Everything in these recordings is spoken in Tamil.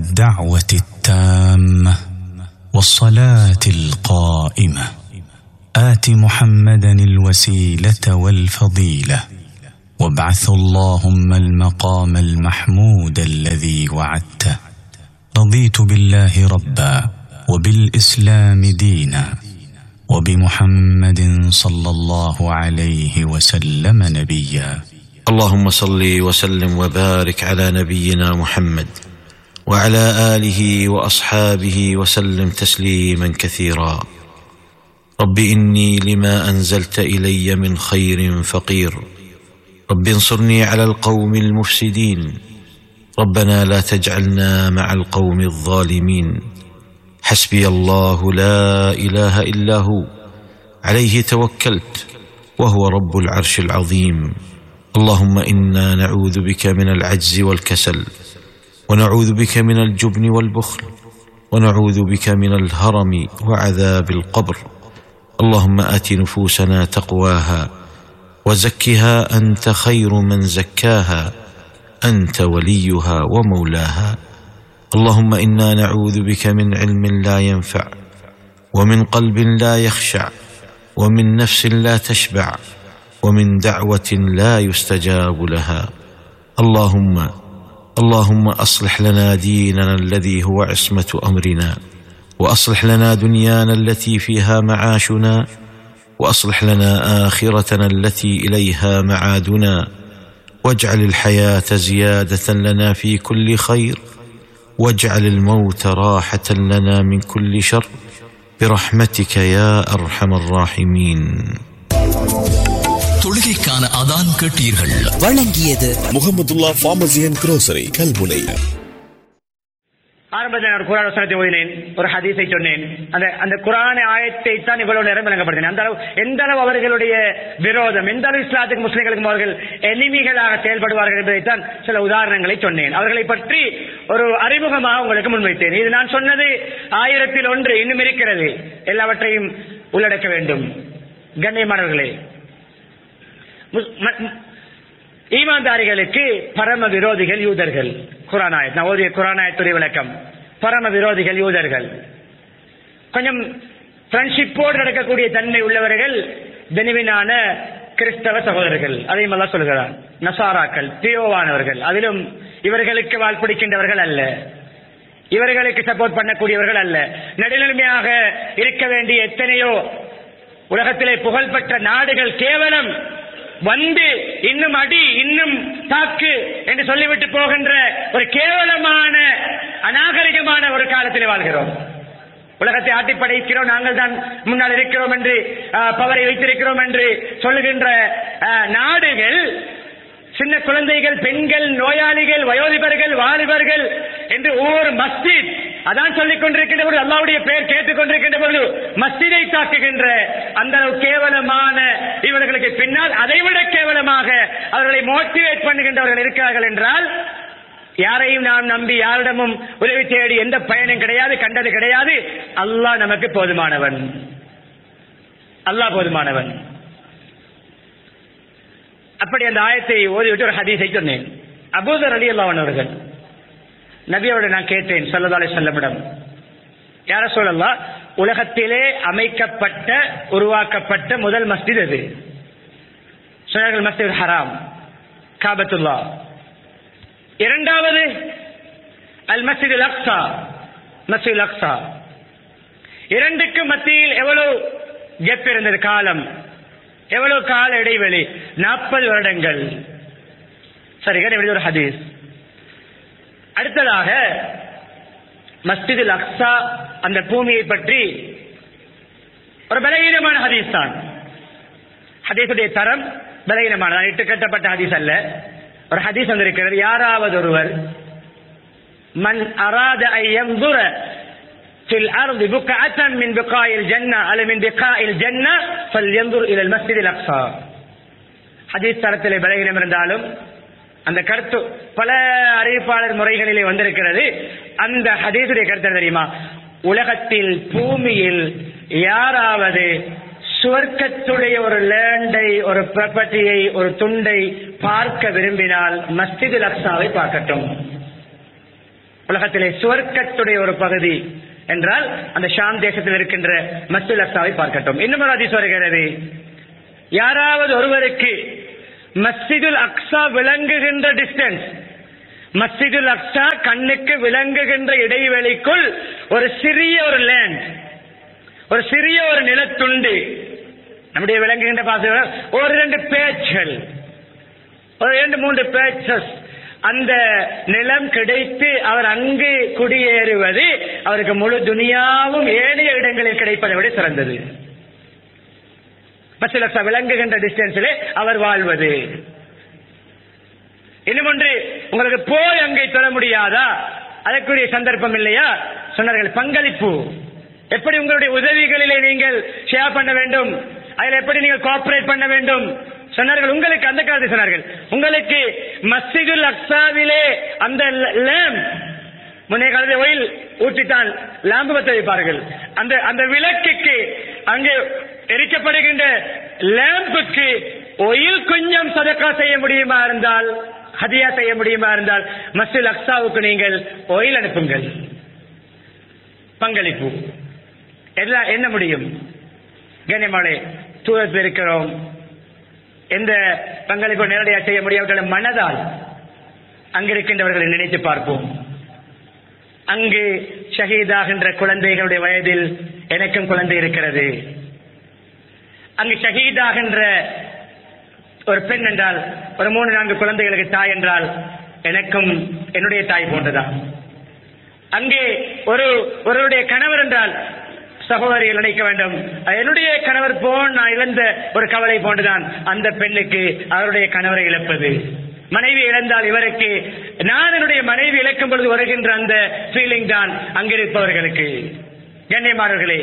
الدعوه التامه والصلاه القائمه ات محمدا الوسيله والفضيله وابعث اللهم المقام المحمود الذي وعدته رضيت بالله ربا وبالاسلام دينا وبمحمد صلى الله عليه وسلم نبيا اللهم صل وسلم وبارك على نبينا محمد وعلى اله واصحابه وسلم تسليما كثيرا رب اني لما انزلت الي من خير فقير رب انصرني على القوم المفسدين ربنا لا تجعلنا مع القوم الظالمين حسبي الله لا اله الا هو عليه توكلت وهو رب العرش العظيم اللهم انا نعوذ بك من العجز والكسل ونعوذ بك من الجبن والبخل ونعوذ بك من الهرم وعذاب القبر اللهم ات نفوسنا تقواها وزكها انت خير من زكاها انت وليها ومولاها اللهم انا نعوذ بك من علم لا ينفع ومن قلب لا يخشع ومن نفس لا تشبع ومن دعوه لا يستجاب لها اللهم اللهم اصلح لنا ديننا الذي هو عصمه امرنا واصلح لنا دنيانا التي فيها معاشنا واصلح لنا اخرتنا التي اليها معادنا واجعل الحياه زياده لنا في كل خير واجعل الموت راحه لنا من كل شر برحمتك يا ارحم الراحمين தொழுகைக்கான அதான் கேட்டீர்கள் வழங்கியது Mohamedulla pharmacy and grocery Kalmunai ஆரம்பத்தில் ஒரு குரான் வசனத்தை ஓதினேன் ஒரு ஹதீஸை சொன்னேன் அந்த அந்த குரான ஆயத்தை தான் இவ்வளவு நேரம் விளங்கப்படுத்தினேன் அந்த அளவு எந்த அளவு அவர்களுடைய விரோதம் எந்த அளவு இஸ்லாத்துக்கு முஸ்லிம்களுக்கும் அவர்கள் எனிமிகளாக செயல்படுவார்கள் என்பதைத்தான் சில உதாரணங்களை சொன்னேன் அவர்களை பற்றி ஒரு அறிமுகமாக உங்களுக்கு முன்வைத்தேன் இது நான் சொன்னது ஆயிரத்தில் ஒன்று இன்னும் இருக்கிறது எல்லாவற்றையும் உள்ளடக்க வேண்டும் கண்ணியமானவர்களே முஸ்- ம- ம- ஈமான்தாரிகளுக்கு பரம விரோதிகள் யூதர்கள் குரானாயத் நான் ஓதிய குரானாயத்துடைய விளக்கம் பரம விரோதிகள் யூதர்கள் கொஞ்சம் ஃப்ரெண்ட்ஷிப்போடு நடக்கக்கூடிய தன்மை உள்ளவர்கள் தெனிவினான கிறிஸ்தவ சகோதரர்கள் அதையும் எல்லாம் சொல்கிறார் நசாராக்கள் தியோவானவர்கள் அதிலும் இவர்களுக்கு வாழ் பிடிக்கின்றவர்கள் அல்ல இவர்களுக்கு சப்போர்ட் பண்ணக்கூடியவர்கள் அல்ல நடுநிலைமையாக இருக்க வேண்டிய எத்தனையோ உலகத்திலே புகழ்பெற்ற நாடுகள் கேவலம் வந்து இன்னும் அடி இன்னும் தாக்கு என்று சொல்லிவிட்டு போகின்ற ஒரு கேவலமான அநாகரிகமான ஒரு காலத்திலே வாழ்கிறோம் உலகத்தை ஆட்டி படைக்கிறோம் நாங்கள் தான் முன்னால் இருக்கிறோம் என்று ஆஹ், பவரை வைத்திருக்கிறோம் என்று சொல்லுகின்ற ஆஹ், நாடுகள் சின்ன குழந்தைகள் பெண்கள் நோயாளிகள் வயோதிபர்கள் வாலிபர்கள் என்று ஒவ்வொரு மஸ்ஜித் அதான் சொல்லிக் கொண்டிருக்கின்ற பொழுது அல்லாவுடைய பெயர் கேட்டுக் கொண்டிருக்கின்ற பொழுது மஸ்ஜிதை தாக்குகின்ற அந்த அளவு கேவலமான இவர்களுக்கு பின்னால் அதைவிட கேவலமாக அவர்களை மோட்டிவேட் பண்ணுகின்றவர்கள் இருக்கிறார்கள் என்றால் யாரையும் நாம் நம்பி யாரிடமும் உதவி தேடி எந்த பயனும் கிடையாது கண்டது கிடையாது அல்லாஹ் நமக்கு போதுமானவன் அல்லாஹ் போதுமானவன் அப்படி அந்த ஆயத்தை ஓதிவிட்டு ஒரு ஹதீஸை சொன்னேன் அபூதர் அலி அல்லாஹ் அவர்கள் நபியோட நான் கேட்டேன் சல்லதாலே செல்லமிடம் யார சொல்லலாம் உலகத்திலே அமைக்கப்பட்ட உருவாக்கப்பட்ட முதல் மஸ்ஜித் அது சொன்னார்கள் மஸ்ஜித் ஹராம் காபத்துல்லா இரண்டாவது அல் மஸ்ஜித் அக்ஸா மஸ்ஜித் அக்ஸா இரண்டுக்கு மத்தியில் எவ்வளவு கெப் இருந்தது காலம் எவ்வளவு கால இடைவெளி நாற்பது வருடங்கள் சரி கணவன் ஒரு ஹதீஸ் அடுத்ததாக மஸ்ஜிதுல் அக்ஸா அந்த பூமியை பற்றி ஒரு பலகீனமான ஹதீஸ் தான் ஹதீஸுடைய தரம் பலகீனமான இட்டு கட்டப்பட்ட ஹதீஸ் அல்ல ஒரு ஹதீஸ் வந்திருக்கிறது யாராவது ஒருவர் மன் அராத ஐ யன்துர في الأرض بقعة من بقاع الجنة أو من بقاع الجنة فلينظر إلى المسجد الأقصى ஹதீஸ் தரத்திலே பலகீனம் இருந்தாலும் அந்த கருத்து பல அறிவிப்பாளர் முறைகளிலே வந்திருக்கிறது அந்த ஹதீஸுடைய கருத்து என்ன தெரியுமா உலகத்தில் பூமியில் யாராவது சுவர்க்கத்துடைய ஒரு லேண்டை ஒரு ப்ராப்பர்ட்டியை ஒரு துண்டை பார்க்க விரும்பினால் மஸ்ஜித் அக்ஸாவை பார்க்கட்டும் உலகத்திலே சுவர்க்கத்துடைய ஒரு பகுதி என்றால் அந்த ஷாம் தேசத்தில் இருக்கின்ற மஸ்ஜித் அக்ஸாவை பார்க்கட்டும் இன்னும் ஒரு அதிசயம் வருகிறது யாராவது ஒருவருக்கு மஸ்ஜிதுல் அக்ஸா விளங்குகின்ற டிஸ்டன்ஸ் மஸ்ஜிதுல் அக்ஸா கண்ணுக்கு விளங்குகின்ற இடைவெளிக்குள் ஒரு சிறிய ஒரு லேண்ட் ஒரு சிறிய ஒரு நிலத்துண்டு நம்முடைய விளங்குகின்ற பாச ஒரு ரெண்டு பேச்சுகள் ஒரு இரண்டு மூன்று பேச்சஸ் அந்த நிலம் கிடைத்து அவர் அங்கு குடியேறுவது அவருக்கு முழு துனியாவும் ஏனைய இடங்களில் கிடைப்பதை விட சிறந்தது பத்து விளங்குகின்ற டிஸ்டன்ஸிலே அவர் வாழ்வது இன்னும் ஒன்று உங்களுக்கு போய் அங்கே தொழ முடியாதா அதற்குரிய சந்தர்ப்பம் இல்லையா சொன்னார்கள் பங்களிப்பு எப்படி உங்களுடைய உதவிகளிலே நீங்கள் ஷேர் பண்ண வேண்டும் அதில் எப்படி நீங்கள் கோஆபரேட் பண்ண வேண்டும் சொன்னார்கள் உங்களுக்கு அந்த காலத்தில் சொன்னார்கள் உங்களுக்கு மஸ்ஜிதுல் அக்ஸாவிலே அந்த லேம்ப் முன்னைய காலத்தில் ஒயில் ஊற்றித்தான் லாம்பு பத்த வைப்பார்கள் அந்த அந்த விளக்குக்கு அங்கே எரிக்கப்படுகின்ற லேம்புக்கு ஒயில் கொஞ்சம் சதக்கா செய்ய முடியுமா இருந்தால் ஹதியா செய்ய முடியுமா இருந்தால் மஸ்ஜித் அக்ஸாவுக்கு நீங்கள் ஒயில் அனுப்புங்கள் பங்களிப்பு எல்லாம் என்ன முடியும் கண்ணியமானே தூரத்தில் இருக்கிறோம் எந்த பங்களிப்பு நேரடியாக செய்ய முடியாவிட்டாலும் மனதால் அங்கிருக்கின்றவர்களை நினைத்து பார்ப்போம் அங்கு ஷஹீதாகின்ற குழந்தைகளுடைய வயதில் எனக்கும் குழந்தை இருக்கிறது அங்கு ஷஹீதாகின்ற ஒரு பெண் என்றால் ஒரு மூணு நான்கு குழந்தைகளுக்கு தாய் என்றால் எனக்கும் என்னுடைய தாய் போன்றதான் அங்கே ஒரு ஒருவருடைய கணவர் என்றால் சகோதரிகள் நினைக்க வேண்டும் என்னுடைய கணவர் போன் நான் இழந்த ஒரு கவலை போன்றுதான் அந்த பெண்ணுக்கு அவருடைய கணவரை இழப்பது மனைவி இழந்தால் இவருக்கு நான் என்னுடைய மனைவி இழக்கும் பொழுது வருகின்ற அந்த ஃபீலிங் தான் அங்கிருப்பவர்களுக்கு கண்ணியமானவர்களே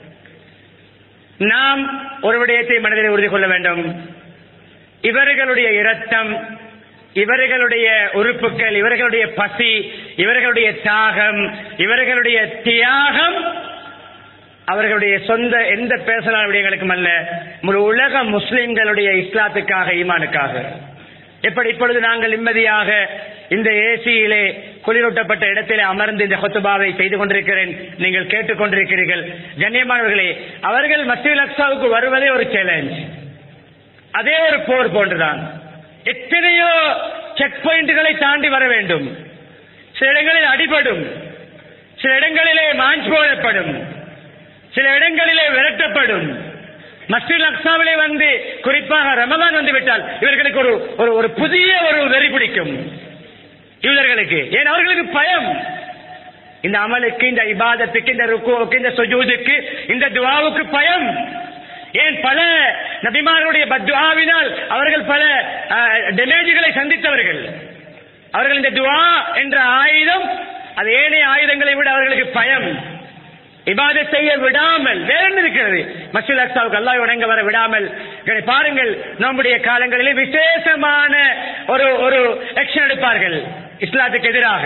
நாம் ஒரு விடயத்தை மனதில் உறுதி கொள்ள வேண்டும் இவர்களுடைய இரத்தம் இவர்களுடைய உறுப்புகள் இவர்களுடைய பசி இவர்களுடைய தாகம் இவர்களுடைய தியாகம் அவர்களுடைய சொந்த எந்த பேசலான விடயங்களுக்கும் அல்ல முழு உலக முஸ்லிம்களுடைய இஸ்லாத்துக்காக ஈமானுக்காக எப்படி இப்பொழுது நாங்கள் நிம்மதியாக இந்த ஏசியிலே குளிரூட்டப்பட்ட இடத்திலே அமர்ந்து இந்த ஹொத்துபாவை செய்து கொண்டிருக்கிறேன் நீங்கள் கேட்டுக்கொண்டிருக்கிறீர்கள் கண்ணியமானவர்களே அவர்கள் மஸ்ஜித் அக்ஸாவுக்கு வருவதே ஒரு சேலஞ்ச் அதே ஒரு போர் போன்றுதான் எத்தனையோ செக் பாயிண்ட்களை தாண்டி வர வேண்டும் சில இடங்களில் அடிபடும் சில இடங்களிலே மாஞ்ச் போடப்படும் சில இடங்களிலே விரட்டப்படும் மஸ்ஜித் அக்ஸாவிலே வந்து குறிப்பாக ரமதான் வந்து விட்டால் இவர்களுக்கு ஒரு ஒரு ஒரு புதிய ஒரு வெறி பிடிக்கும் யூதர்களுக்கு ஏன் அவர்களுக்கு பயம் இந்த அமலுக்கு இந்த இபாதத்துக்கு இந்த ருக்குவுக்கு இந்த சுஜூதுக்கு இந்த துவாவுக்கு பயம் ஏன் பல நபிமார்களுடைய பத்வாவினால் அவர்கள் பல டேமேஜ்களை சந்தித்தவர்கள் அவர்கள் இந்த துவா என்ற ஆயுதம் அது ஏனைய ஆயுதங்களை விட அவர்களுக்கு பயம் இபாதை செய்ய விடாமல் வேற என்ன இருக்கிறது மசூல் அக்சாவுக்கு அல்லாஹ் வணங்க வர விடாமல் இதை பாருங்கள் நம்முடைய காலங்களிலே விசேஷமான ஒரு ஒரு ஆக்ஷன் எடுப்பார்கள் இஸ்லாத்துக்கு எதிராக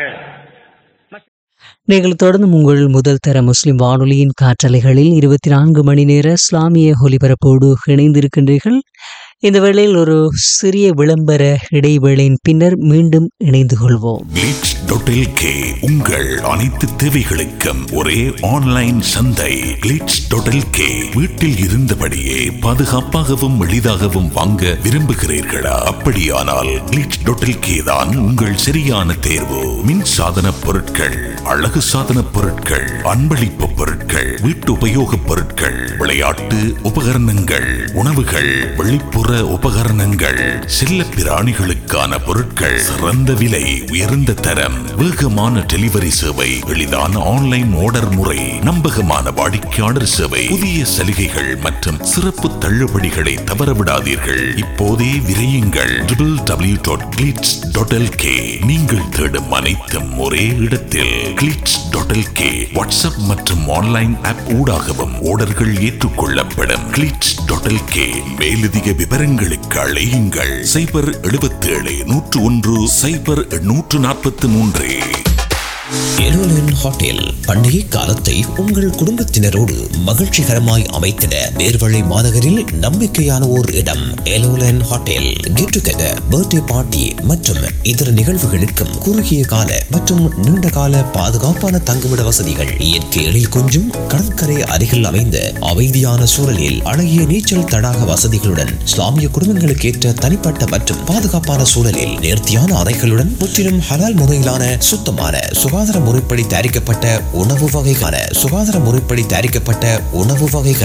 நீங்கள் தொடர்ந்து உங்கள் முதல் தர முஸ்லிம் வானொலியின் காற்றலைகளில் இருபத்தி நான்கு மணி நேர இஸ்லாமிய ஒலிபரப்போடு இணைந்திருக்கின்றீர்கள் இந்த வேளையில் ஒரு சிறிய விளம்பர இடைவேளையின் பின்னர் மீண்டும் இணைந்து கொள்வோம் கிளிட்ஸ் டாட் கே உங்கள் அனைத்து தேவைகளுக்கும் ஒரே ஆன்லைன் சந்தை கிளிட்ஸ் டாட் கே வீட்டில் இருந்தபடியே பாதுகாப்பாகவும் எளிதாகவும் வாங்க விரும்புகிறீர்களா அப்படியானால் கிளிட்ஸ் டாட் கே தான் உங்கள் சரியான தேர்வு மின் சாதன பொருட்கள் அழகு சாதன பொருட்கள் அன்பளிப்பு பொருட்கள் வீட்டு உபயோகப் பொருட்கள் விளையாட்டு உபகரணங்கள் உணவுகள் வெளிப்புற உபகரணங்கள் செல்ல பிராணிகளுக்கான பொருட்கள் சிறந்த விலை உயர்ந்த தரம் வேகமான டெலிவரி சேவை எளிதான ஆன்லைன் ஆர்டர் முறை நம்பகமான வாடிக்கையாளர் சேவை புதிய சலுகைகள் மற்றும் சிறப்பு தள்ளுபடிகளை தவறவிடாதீர்கள் இப்போதே விரையுங்கள் W dot Glitz dot K நீங்கள் தேடும் அனைத்தும் ஒரே இடத்தில் கிளிட்ஸ் டாட் கே வாட்ஸ்அப் மற்றும் ஆன்லைன் ஆப் ஊடாகவும் ஆர்டர்கள் ஏற்றுக்கொள்ளப்படும் கிளிட்ஸ் டாட் கே மேலதிக விவரங்களுக்கு அழையுங்கள் சைபர் எழுபத்தேழு நூற்று ஒன்று சைபர் நூற்று நாற்பத்தி மூன்று எருலின் ஹோட்டல் பண்டிகை காலத்தை உங்கள் குடும்பத்தினரோடு மகிழ்ச்சிகரமாய் அமைத்திட நேர்வழி மாநகரில் நம்பிக்கையான ஓர் இடம் எலோலன் hotel get together birthday party மற்றும் இதர நிகழ்வுகளுக்கும் குறுகிய கால மற்றும் நீண்ட கால பாதுகாப்பான தங்குமிட வசதிகள் இயற்கை எழில் கொஞ்சும் கடற்கரை அருகில் அமைந்த அமைதியான சூழலில் அழகிய நீச்சல் தடாக வசதிகளுடன் இஸ்லாமிய குடும்பங்களுக்கு ஏற்ற தனிப்பட்ட மற்றும் பாதுகாப்பான சூழலில் நேர்த்தியான அறைகளுடன் முற்றிலும் ஹலால் முறையிலான சுத்தமான சுகாதார முறைப்படி தயாரிக்கப்பட்ட உணவு வகைக்கான சுகாதார முறைப்படி தயாரிக்கப்பட்ட உணவு வகைகள்